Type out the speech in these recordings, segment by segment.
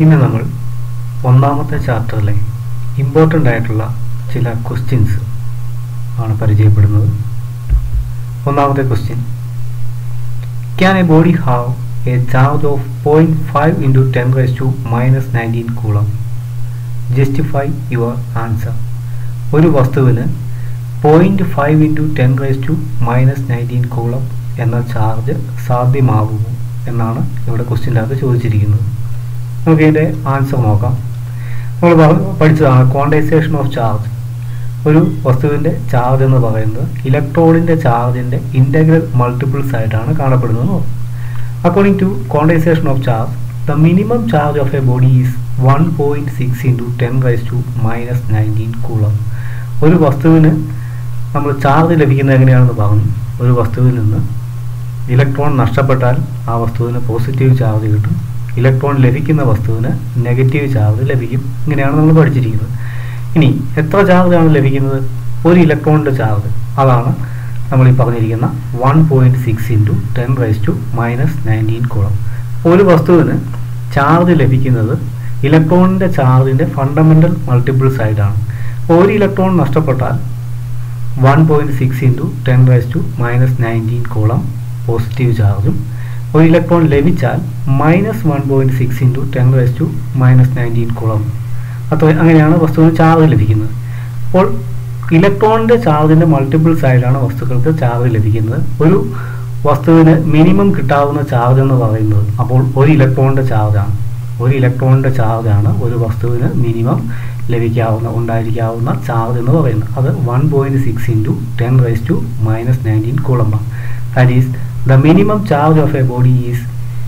ഇന്ന് നമ്മൾ ഒന്നാമത്തെ ചാപ്റ്ററിലെ ഇമ്പോർട്ടൻ്റ് ആയിട്ടുള്ള ചില ക്വസ്റ്റ്യൻസ് ആണ് പരിചയപ്പെടുന്നത് ഒന്നാമത്തെ question can a body have a charge of point five into ten raise to minus nineteen coulomb justify your answer ഒരു വസ്തുവിന് point five into ten raise to minus nineteen coulomb എന്ന charge സാധ്യമാകുമോ എന്നാണ് ഇവിടെ ക്വസ്റ്റ്യൻ്റെ അകത്ത് ചോദിച്ചിരിക്കുന്നത് നമുക്ക് ഇതിൻ്റെ ആൻസർ നോക്കാം നമ്മൾ പറ- പഠിച്ചതാണ് ക്വാണ്ടൈസേഷൻ ഓഫ് ചാർജ് ഒരു വസ്തുവിൻ്റെ ചാർജ് എന്ന് പറയുന്നത് ഇലക്ട്രോണിൻ്റെ ചാർജിൻ്റെ ഇൻ്റഗ്രൽ മൾട്ടിപ്പിൾസ് ആയിട്ടാണ് കാണപ്പെടുന്നത് according to quantization of charge the minimum charge of a body is one point six into ten raise to minus nineteen coulomb ഒരു വസ്തുവിന് നമ്മൾ ചാർജ് ലഭിക്കുന്നത് എങ്ങനെയാണെന്ന് പറഞ്ഞു ഒരു വസ്തുവിൽ നിന്ന് ഇലക്ട്രോൺ നഷ്ടപ്പെട്ടാൽ ആ വസ്തുവിന് പോസിറ്റീവ് ചാർജ് കിട്ടും ഇലക്ട്രോൺ ലഭിക്കുന്ന വസ്തുവിന് നെഗറ്റീവ് ചാർജ് ലഭിക്കും ഇങ്ങനെയാണ് നമ്മൾ പഠിച്ചിരിക്കുന്നത് ഇനി എത്ര ചാർജാണ് ലഭിക്കുന്നത് ഒരു ഇലക്ട്രോണിൻ്റെ ചാർജ് അതാണ് നമ്മൾ ഈ പറഞ്ഞിരിക്കുന്ന one point six into ten raise to minus nineteen coulomb ഒരു വസ്തുവിന് ചാർജ് ലഭിക്കുന്നത് ഇലക്ട്രോണിൻ്റെ ചാർജിൻ്റെ ഫണ്ടമെൻ്റൽ മൾട്ടിപ്പിൾസ് ആയിട്ടാണ് ഒരു ഇലക്ട്രോൺ നഷ്ടപ്പെട്ടാൽ one point six into ten raise to minus nineteen coulomb positive ചാർജും ഒരു ഇലക്ട്രോൺ ലഭിച്ചാൽ minus one point six into ten raise to minus nineteen coulomb അത്ര അങ്ങനെയാണ് വസ്തുവിന് ചാർജ് ലഭിക്കുന്നത് അപ്പോൾ ഇലക്ട്രോണിൻ്റെ ചാർജിൻ്റെ മൾട്ടിപ്പിൾസ് ആയിട്ടാണ് വസ്തുക്കൾക്ക് ചാർജ് ലഭിക്കുന്നത് ഒരു വസ്തുവിന് മിനിമം കിട്ടാവുന്ന ചാർജ് എന്ന് പറയുന്നത് അപ്പോൾ ഒരു ഇലക്ട്രോണിൻ്റെ ചാർജാണ് ഒരു ഇലക്ട്രോണിൻ്റെ ചാർജാണ് ഒരു വസ്തുവിന് മിനിമം ലഭിക്കാവുന്ന ഉണ്ടായിരിക്കാവുന്ന ചാർജ് എന്ന് പറയുന്നത് അത് one point six into ten raise to minus nineteen കൂളമ്പാണ് that is the minimum charge of a body is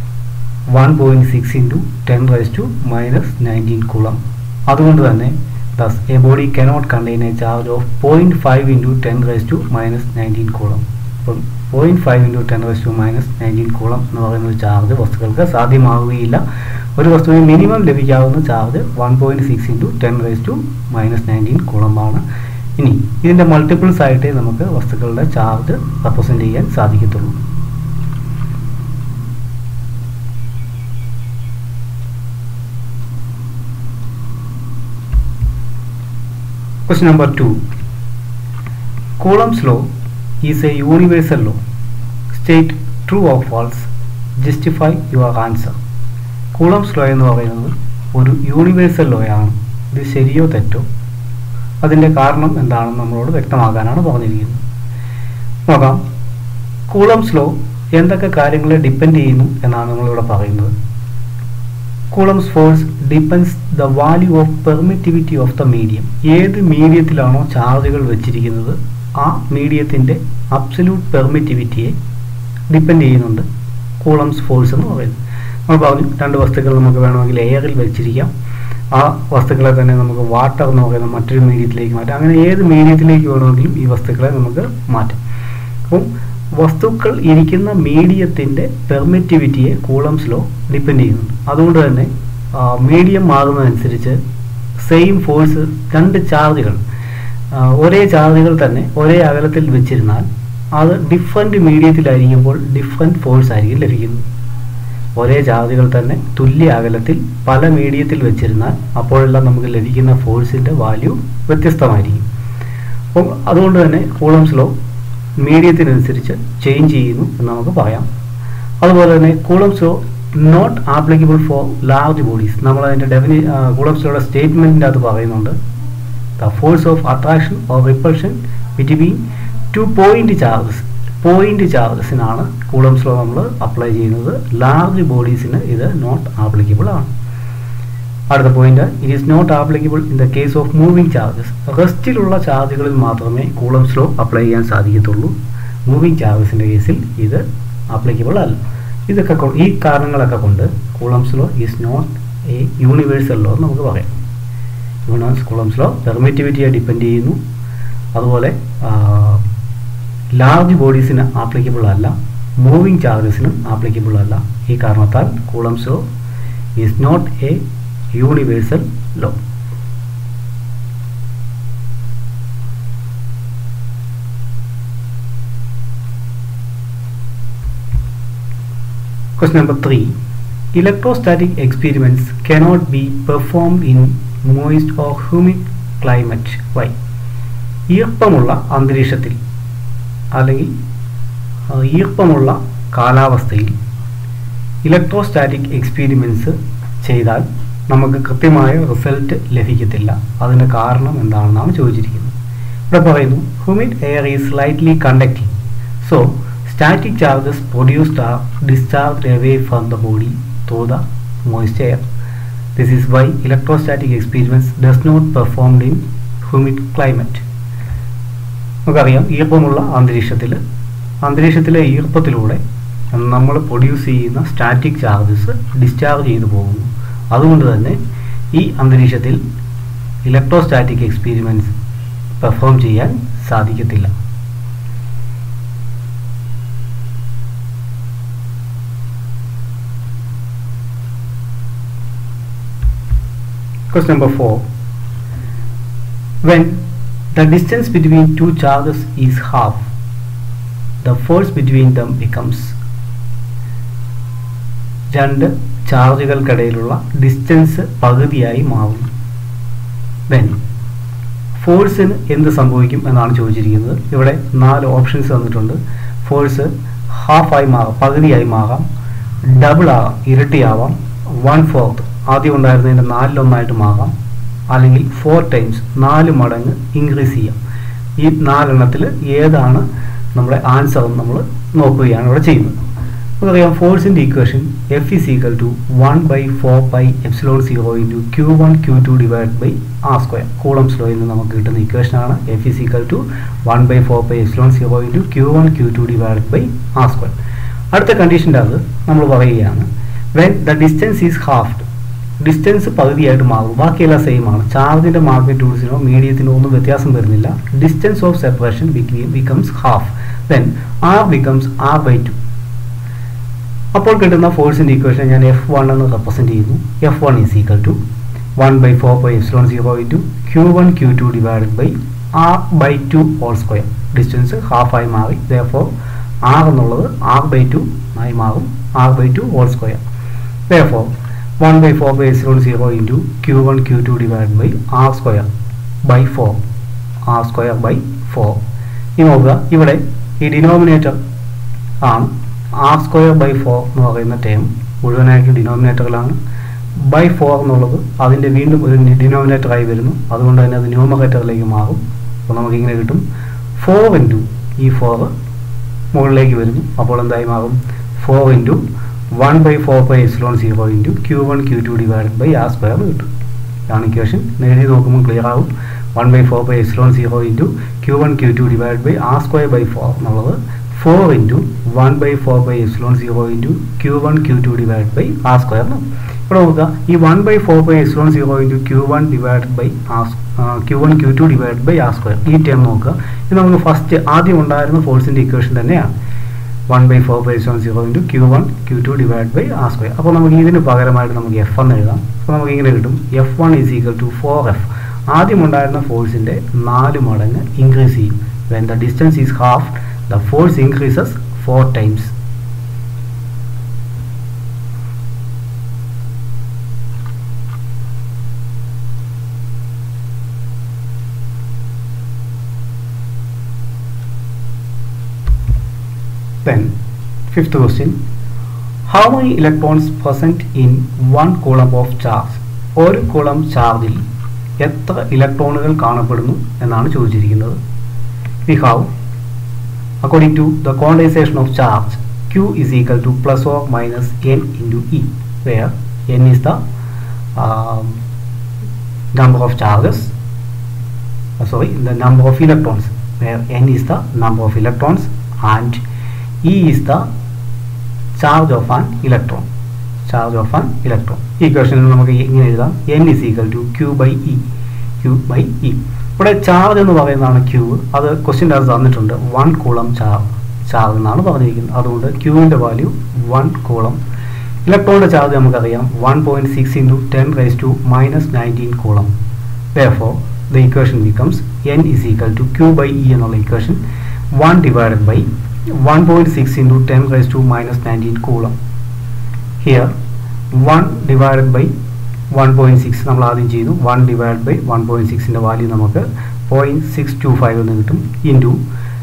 one point six into ten raise to minus nineteen coulomb അതുകൊണ്ട് തന്നെ thus a body cannot contain a charge of point five into ten raise to minus nineteen coulomb അപ്പം point five into ten raise to minus nineteen coulomb എന്ന് പറയുന്ന ഒരു charge വസ്തുക്കൾക്ക് സാധ്യമാവുകയില്ല ഒരു വസ്തുവിന് minimum ലഭിക്കാവുന്ന charge one point six into ten raise to minus nineteen കുളമാണ് ഇനി ഇതിൻ്റെ മൾട്ടിപ്പിൾസ് ആയിട്ടേ നമുക്ക് വസ്തുക്കളുടെ ചാർജ് റെപ്രസെൻ്റ് ചെയ്യാൻ സാധിക്കത്തുള്ളൂ Question number 2. Coulomb's law is a universal law. State true or false. Justify your answer. Coulomb's law എന്ന് പറയുന്നത് ഒരു യൂണിവേഴ്സൽ ലോ ആണ് ഇത് ശരിയോ തെറ്റോ അതിൻ്റെ കാരണം എന്താണെന്ന് നമ്മളോട് വ്യക്തമാക്കാനാണ് പറഞ്ഞിരിക്കുന്നത് നോക്കാം കൂളംസ് ലോ എന്തൊക്കെ കാര്യങ്ങളെ ഡിപ്പെൻഡ് ചെയ്യുന്നു എന്നാണ് നമ്മളിവിടെ പറയുന്നത് Coulomb's force depends the value of permittivity of the medium ഏത് മീഡിയത്തിലാണോ ചാർജുകൾ വെച്ചിരിക്കുന്നത് ആ മീഡിയത്തിൻ്റെ അബ്സല്യൂട്ട് പെർമിറ്റിവിറ്റിയെ ഡിപ്പെൻഡ് ചെയ്യുന്നുണ്ട് കൂളംസ് ഫോഴ്സ് എന്ന് പറയുന്നത് നമ്മൾ പറഞ്ഞു രണ്ട് വസ്തുക്കൾ നമുക്ക് വേണമെങ്കിൽ എയറിൽ വെച്ചിരിക്കാം ആ വസ്തുക്കളെ തന്നെ നമുക്ക് വാട്ടർ എന്ന് പറയുന്ന മറ്റൊരു മീഡിയത്തിലേക്ക് മാറ്റാം അങ്ങനെ ഏത് മീഡിയത്തിലേക്ക് വേണമെങ്കിലും ഈ വസ്തുക്കളെ നമുക്ക് മാറ്റാം അപ്പം വസ്തുക്കൾ ഇരിക്കുന്ന മീഡിയത്തിൻ്റെ പെർമിറ്റിവിറ്റിയെ കൂളംസ് ലോ ഡിപ്പെൻഡ് ചെയ്യുന്നുണ്ട് അതുകൊണ്ട് തന്നെ മീഡിയം മാറുന്നതനുസരിച്ച് സെയിം ഫോഴ്സ് രണ്ട് ചാർജുകൾ ഒരേ ചാർജുകൾ തന്നെ ഒരേ അകലത്തിൽ വെച്ചിരുന്നാൽ അത് ഡിഫറെൻറ്റ് മീഡിയത്തിലായിരിക്കുമ്പോൾ ഡിഫറെൻറ്റ് ഫോഴ്സ് ആയിരിക്കും ലഭിക്കുന്നത് ഒരേ ചാർജുകൾ തന്നെ തുല്യ അകലത്തിൽ പല മീഡിയത്തിൽ വെച്ചിരുന്നാൽ അപ്പോഴെല്ലാം നമുക്ക് ലഭിക്കുന്ന ഫോഴ്സിൻ്റെ വാല്യൂ വ്യത്യസ്തമായിരിക്കും അപ്പം അതുകൊണ്ട് തന്നെ കൂളംസ് ലോ മീഡിയത്തിനനുസരിച്ച് ചേഞ്ച് ചെയ്യുന്നു എന്ന് നമുക്ക് പറയാം അതുപോലെ തന്നെ Coulomb's law not applicable for large bodies നമ്മൾ അതിൻ്റെ ഡെഫിനി കൂളംസ് ലോയുടെ സ്റ്റേറ്റ്മെൻറ്റിൻ്റെ അത് പറയുന്നുണ്ട് the force of attraction or repulsion between two point charges point ചാർജസിനാണ് കൂളംസ് ലോ നമ്മൾ അപ്ലൈ ചെയ്യുന്നത് ലാർജ് ബോഡീസിന് ഇത് നോട്ട് ആപ്ലിക്കബിൾ ആണ് അടുത്ത point it is not applicable in the case of moving charges റെസ്റ്റിലുള്ള ചാർജുകളിൽ മാത്രമേ കൂളംസ് ലോ അപ്ലൈ ചെയ്യാൻ സാധിക്കത്തുള്ളൂ മൂവിംഗ് ചാർജസിൻ്റെ കേസിൽ ഇത് ആപ്ലിക്കബിൾ അല്ല ഇതൊക്കെ കൊ- ഈ കാരണങ്ങളൊക്കെ കൊണ്ട് Coulomb's law is not a universal law എന്ന് നമുക്ക് പറയാം യൂണിവേഴ്സ് കൂളംസ് ലോ പെർമിറ്റിവിറ്റിയെ ഡിപ്പെൻഡ് ചെയ്യുന്നു അതുപോലെ ലാർജ് ബോഡീസിന് ആപ്ലിക്കബിൾ അല്ല മൂവിംഗ് ചാർജസിനും ആപ്ലിക്കബിൾ അല്ല ഈ കാരണത്താൽ Coulomb's law is not a universal law Question number three. Electrostatic experiments cannot be performed in moist or humid climate why ഈർപ്പമുള്ള അന്തരീക്ഷത്തിൽ അല്ലെങ്കിൽ ആ, ഈർപ്പമുള്ള കാലാവസ്ഥയിൽ ഇലക്ട്രോസ്റ്റാറ്റിക് എക്സ്പീരിമെൻറ്റ്സ് ചെയ്താൽ നമുക്ക് കൃത്യമായ റിസൾട്ട് ലഭിക്കത്തില്ല അതിൻ്റെ കാരണം എന്താണെന്നാണ് ചോദിച്ചിരിക്കുന്നത് ഇവിടെ പറയുന്നു humid air is slightly conducting so static charges produced are discharge away from the body through the moist air this is why electrostatic experiments does not performed in humid climate നമുക്കറിയാം ഈർപ്പമുള്ള അന്തരീക്ഷത്തിൽ അന്തരീക്ഷത്തിലെ ഈർപ്പത്തിലൂടെ നമ്മൾ പ്രൊഡ്യൂസ് ചെയ്യുന്ന static charges discharge ചെയ്തു പോകുന്നു അതുകൊണ്ട് തന്നെ ഈ അന്തരീക്ഷത്തിൽ ഇലക്ട്രോസ്റ്റാറ്റിക് എക്സ്പീരിമെൻറ്റ്സ് പെർഫോം ചെയ്യാൻ സാധിക്കത്തില്ല Question number 4. When the distance between two charges is half, the force between them becomes രണ്ട് ചാർജുകൾക്കിടയിലുള്ള ഡിസ്റ്റൻസ് പകുതിയായി മാറുന്നു ദെൻ ഫോഴ്സിന് എന്ത് സംഭവിക്കും എന്നാണ് ചോദിച്ചിരിക്കുന്നത് ഇവിടെ നാല് ഓപ്ഷൻസ് തന്നിട്ടുണ്ട് ഫോഴ്സ് ഹാഫായി മാറാം പകുതിയായി മാറാം ഡബിൾ ആകാം ഇരട്ടിയാവാം വൺ ഫോർത്ത് ആദ്യം ഉണ്ടായിരുന്നതിൻ്റെ നാലിലൊന്നായിട്ട് മാറാം അല്ലെങ്കിൽ ഫോർ ടൈംസ് നാല് മടങ്ങ് ഇൻക്രീസ് ചെയ്യാം ഈ നാലെണ്ണത്തിൽ ഏതാണ് നമ്മുടെ ആൻസർ എന്ന് നമ്മൾ നോക്കുകയാണ് ഇവിടെ ചെയ്യുന്നത് നമുക്കറിയാം ഫോഴ്സിൻ്റെ equation F is equal to one by four by epsilon zero into q one q two divide by r square Coulomb's ലോയിൽ നിന്ന് നമുക്ക് കിട്ടുന്ന ഇക്വേഷനാണ് F is equal to one by four by epsilon zero into q one q two divide by r square അടുത്ത കണ്ടീഷൻ്റെ അത് നമ്മൾ പറയുകയാണ് when the distance is halved distance പകുതിയായിട്ട് മാറും ബാക്കിയെല്ലാം സെയിം ആണ് ചാർജിൻ്റെ മാഗ്നിറ്റ്യൂഡ്സിനോ മീഡിയത്തിനോ ഒന്നും വ്യത്യാസം വരുന്നില്ല distance of separation becomes half then r becomes r by two അപ്പോൾ കിട്ടുന്ന ഫോഴ്സിൻ്റെ ഇക്വേഷൻ ഞാൻ എഫ് വൺ എന്ന് റെപ്രസെൻറ്റ് ചെയ്യുന്നു F one is equal to one by four by epsilon zero into q one q two divided by r by two whole square distance ഹാഫായി മാറി though r എന്നുള്ളത് r by two ആയി മാറും r by two whole square though one by four by epsilon zero into q one q two divide by r square by four r square by four ഇനി നോക്കുക ഇവിടെ ഈ denominator ആണ് R square by four എന്ന് പറയുന്ന term മുഴുവനായിട്ട് ഡിനോമിനേറ്ററിലാണ് by four എന്നുള്ളത് അതിൻ്റെ വീണ്ടും ഒരു ഡിനോമിനേറ്ററായി വരുന്നു അതുകൊണ്ട് തന്നെ അത് ന്യൂമറേറ്ററിലേക്ക് മാറും അപ്പോൾ നമുക്കിങ്ങനെ കിട്ടും ഫോർ ഇൻറ്റു ഈ ഫോർ മുകളിലേക്ക് വരുന്നു അപ്പോൾ എന്തായി മാറും four into one by four by epsilon zero into q one q two divide by r square എന്ന് കിട്ടും ഇതാണ് ഇക്വേഷൻ എഴുതി നോക്കുമ്പോൾ ക്ലിയർ ആവും one by four by epsilon zero into q one q two divide by r square by four എന്നുള്ളത് four into one by four by epsilon zero into q one q two divide by r square എന്ന് ഇവിടെ നോക്കുക ഈ one by four by epsilon zero into q one divide by r q one q two divide by r square ഈ term നോക്കുക ഇത് നമുക്ക് first ആദ്യം ഉണ്ടായിരുന്ന ഫോഴ്സിൻ്റെ ഇക്വേഷൻ തന്നെയാണ് one by four by seven zero into q one q two divide by r square അപ്പോൾ നമുക്ക് ഇതിന് പകരമായിട്ട് നമുക്ക് എഫ് എന്ന് എഴുതാം അപ്പോൾ നമുക്ക് ഇങ്ങനെ കിട്ടും F one is equal to four F ആദ്യം ഉണ്ടായിരുന്ന ഫോഴ്സിൻ്റെ നാല് മടങ്ങ് ഇൻക്രീസ് ചെയ്യും when the distance is half the force increases four times Then, fifth question. How many electrons present in one coulomb of charge? ഒരു കുളം ചാർജിൽ എത്ര ഇലക്ട്രോണുകൾ കാണപ്പെടുന്നു എന്നാണ് ചോദിച്ചിരിക്കുന്നത് we have according to the quantisation of charge q is equal to plus or minus n into e where n is the um, number of charges uh, sorry the number of electrons where n is the number of electrons and e is the charge of an electron charge of an electron ഇക്വേഷനിൽ നമുക്ക് ഇങ്ങനെ എഴുതാം n is equal to q by e q by e ഇവിടെ charge എന്ന് പറയുന്നതാണ് Q അത് ക്വസ്റ്റ്യൻ്റെ അത് തന്നിട്ടുണ്ട് വൺ കൂളം ചാർജ് ചാർജ് എന്നാണ് പറഞ്ഞിരിക്കുന്നത് അതുകൊണ്ട് ക്യൂവിൻ്റെ വാല്യൂ വൺ കൂളം ഇലക്ട്രോണിൻ്റെ ചാർജ് നമുക്കറിയാം one point six into ten raise to minus nineteen coulomb therefore the equation becomes n is equal to q by e എന്നുള്ള equation one divided by one point six into ten raise to minus nineteen coulomb here one divided by one point six നമ്മൾ ആദ്യം ചെയ്തു one divide by one point സിക്സിൻ്റെ value നമുക്ക് point six two five എന്ന് കിട്ടും into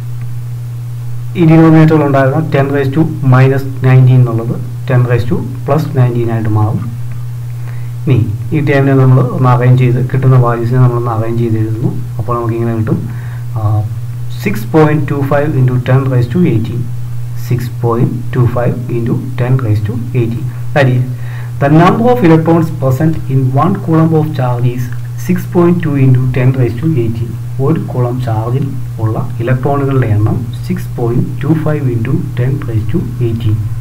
ഈ ഡിനോമിനേറ്ററിൽ ഉണ്ടായിരുന്ന ten raise to minus nineteen എന്നുള്ളത് ten raise to plus nineteen ആയിട്ട് മാറും ഇനി ഈ ടൈമിനെ നമ്മൾ ഒന്ന് അറേഞ്ച് ചെയ്ത് കിട്ടുന്ന വാല്യൂസിനെ നമ്മളൊന്ന് അറേഞ്ച് ചെയ്ത് എഴുതുന്നു അപ്പോൾ നമുക്ക് ഇങ്ങനെ കിട്ടും six point two five into ten raise to eighteen six point two five into ten raise to eighteen that is the number of electrons present in one coulomb of charge is six point two into ten raise to eighteen ഒരു coulomb ചാർജിൽ ഉള്ള ഇലക്ട്രോണുകളുടെ എണ്ണം six point two five into ten raise to eighteen